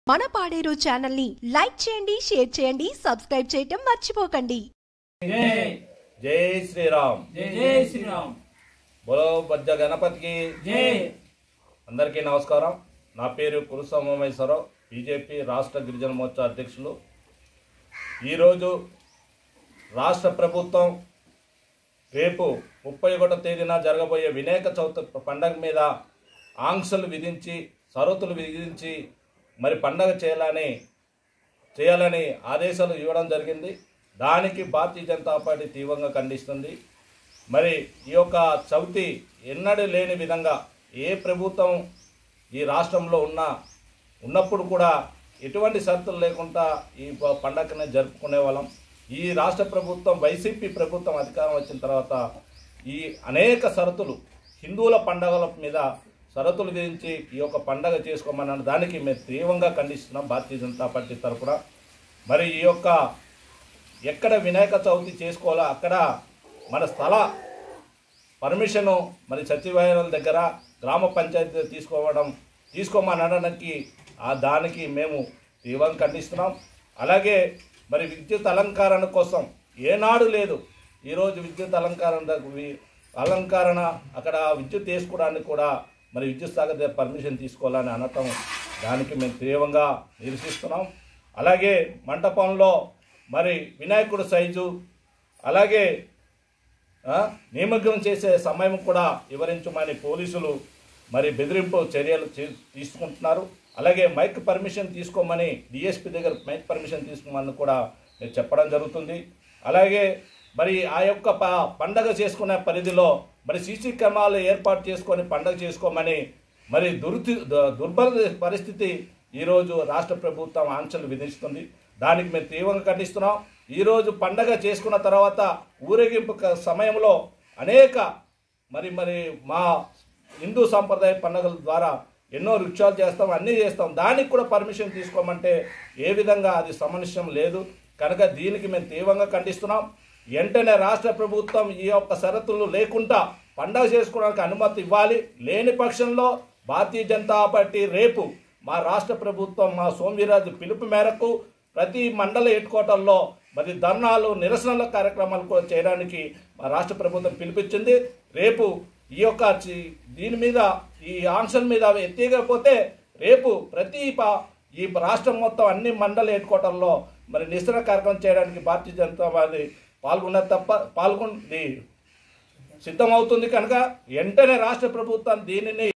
మన పాడేరు ఛానల్ ని లైక్ చేయండి షేర్ చేయండి సబ్స్క్రైబ్ చేయటం మర్చిపోకండి జై జై శ్రీరామ్ జై జై శ్రీరామ్ బోలో బజ్జ గణపతికి జై అందరికీ నమస్కారం నా పేరు కురుస ఉమామేశ్వరరావు బీజేపీ రాష్ట్ర గిరిజన మోర్చా అధ్యక్షులు ఈరోజు రాష్ట్ర ప్రభుత్వం రేపు ముప్పై ఒకటో తేదీన జరగబోయే వినాయక చవితి పండగ మీద ఆంక్షలు విధించి షరతులు విధించి మరి పండగ చేయాలని చేయాలని ఆదేశాలు ఇవ్వడం జరిగింది దానికి భారతీయ జనతా పార్టీ తీవ్రంగా ఖండిస్తుంది మరి ఈ యొక్క చవితి ఎన్నడూ లేని విధంగా ఏ ప్రభుత్వం ఈ రాష్ట్రంలో ఉన్నా ఉన్నప్పుడు కూడా ఎటువంటి షరతులు లేకుండా ఈ ప- పండగని జరుపుకునే వాళ్ళం ఈ రాష్ట్ర ప్రభుత్వం వైసీపీ ప్రభుత్వం అధికారం వచ్చిన తర్వాత ఈ అనేక షరతులు హిందువుల పండగల మీద షరతులు విధించి ఈ యొక్క పండగ చేసుకోమన్న దానికి మేము తీవ్రంగా ఖండిస్తున్నాం భారతీయ జనతా పార్టీ తరఫున మరి ఈ యొక్క ఎక్కడ వినాయక చవితి చేసుకోవాలో అక్కడ మన స్థల పర్మిషను మరి సచివాలయాల దగ్గర గ్రామ పంచాయతీ తీసుకోవడం తీసుకోమనడానికి ఆ దానికి మేము తీవ్రంగా ఖండిస్తున్నాం అలాగే మరి విద్యుత్ అలంకరణ కోసం ఏనాడు లేదు ఈరోజు విద్యుత్ అలంకరణ దగ్గ- వి- అలంకరణ అక్కడ విద్యుత్ వేసుకోవడానికి కూడా మరి విద్యుత్ శాఖ దగ్గర పర్మిషన్ తీసుకోవాలని అనటం దానికి మేము తీవ్రంగా నిరసిస్తున్నాం అలాగే మంటపంలో మరి వినాయకుడు సైజు అలాగే ఆ, నిమగ్నం చేసే సమయం కూడా వివరించమని పోలీసులు మరి బెదిరింపు చర్యలు చే- తీసుకుంటున్నారు అలాగే మైక్ పర్మిషన్ తీసుకోమని డిఎస్పీ దగ్గర మైక్ పర్మిషన్ తీసుకోమని కూడా నేను చెప్పడం జరుగుతుంది అలాగే మరి ఆ యొక్క ప పండగ చేసుకునే పరిధిలో మరి సీసీ కెమెరాలు ఏర్పాటు చేసుకొని పండగ చేసుకోమని మరి దుర్తి ద- దుర్బల పరిస్థితి ఈరోజు రాష్ట్ర ప్రభుత్వం ఆంక్షలు విధిస్తుంది దానికి మేము తీవ్రంగా ఖండిస్తున్నాం ఈరోజు పండగ చేసుకున్న తర్వాత ఊరేగింపు క- సమయంలో అనేక మరి మరి మా హిందూ సాంప్రదాయ పండుగల ద్వారా ఎన్నో రిక్షాలు చేస్తాం అన్నీ చేస్తాం దానికి కూడా పర్మిషన్ తీసుకోమంటే ఏ విధంగా అది సమన్వయం లేదు కనుక దీనికి మేము తీవ్రంగా ఖండిస్తున్నాం వెంటనే రాష్ట్ర ప్రభుత్వం ఈ యొక్క షరతులు లేకుండా పండగ చేసుకోవడానికి అనుమతి ఇవ్వాలి లేని పక్షంలో భారతీయ జనతా పార్టీ రేపు మా రాష్ట్ర ప్రభుత్వం మా సోమవీరాజు పిలుపు మేరకు ప్రతి మండల హెడ్ క్వార్టర్లో మరి ధర్నాలు నిరసనల కార్యక్రమాలు కూడా చేయడానికి మా రాష్ట్ర ప్రభుత్వం పిలిపించింది రేపు ఈ యొక్క చి- దీని మీద ఈ ఆంక్షల మీద ఎత్తికపోతే రేపు ప్రతి ప- ఈ రాష్ట్రం మొత్తం అన్ని మండల హెడ్ క్వార్టర్లో మరి నిరసన కార్యక్రమం చేయడానికి భారతీయ జనతా పార్టీ పాల్గొన్నది తప్ప పాల్గొంది సిద్ధమవుతుంది కనుక వెంటనే రాష్ట్ర ప్రభుత్వం దీనిని